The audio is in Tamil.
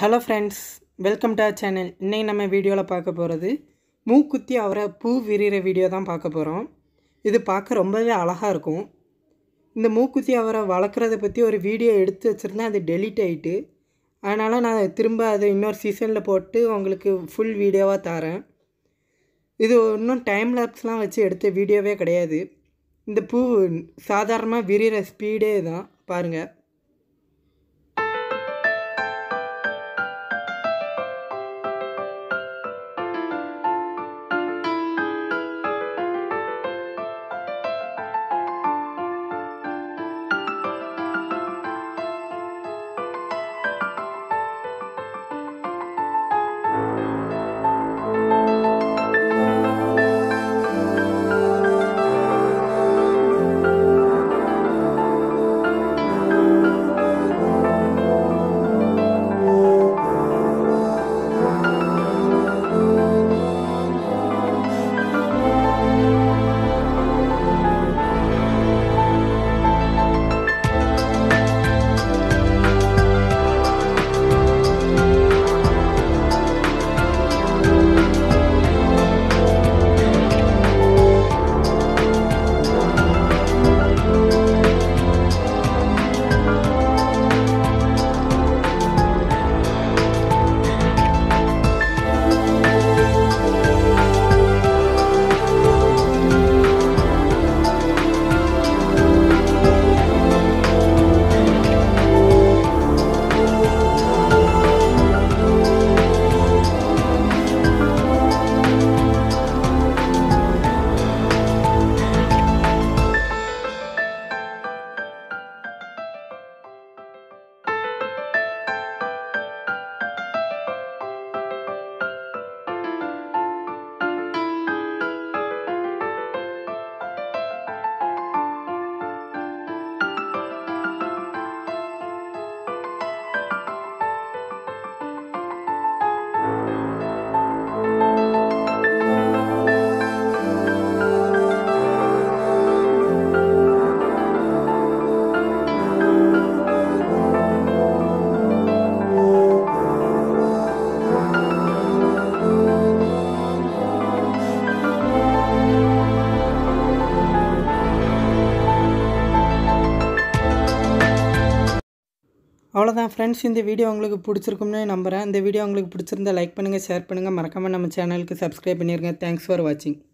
hello friends welcome to channel இன்றைக்கி நம்ம வீடியோவில் பார்க்க போகிறது மூக்குத்தி அவரை பூ விரிகிற வீடியோ தான் பார்க்க போகிறோம் இது பார்க்க ரொம்பவே அழகாக இருக்கும் இந்த மூக்குத்தி அவரை வளர்க்குறத பற்றி ஒரு வீடியோ எடுத்து வச்சுருந்தேன் அது டெலீட் ஆகிட்டு அதனால் நான் திரும்ப அதை இன்னொரு சீசனில் போட்டு உங்களுக்கு ஃபுல் வீடியோவாக தரேன் இது இன்னும் டைம் லேப்ஸ்லாம் வச்சு எடுத்த வீடியோவே கிடையாது இந்த பூ சாதாரணமாக விரிகிற ஸ்பீடே தான் பாருங்கள் அவ்வளோதான் ஃப்ரெண்ட்ஸ் இந்த வீடியோ உங்களுக்கு பிடிச்சிருக்கும்னு நம்புகிறேன் இந்த வீடியோ உங்களுக்கு பிடிச்சிருந்தா லைக் பண்ணுங்கள் ஷேர் பண்ணுங்கள் மறக்காமல் நம்ம சேனலுக்கு சப்ஸ்கிரைப் பண்ணிடுங்க தேங்க்ஸ் ஃபார் வாட்சிங்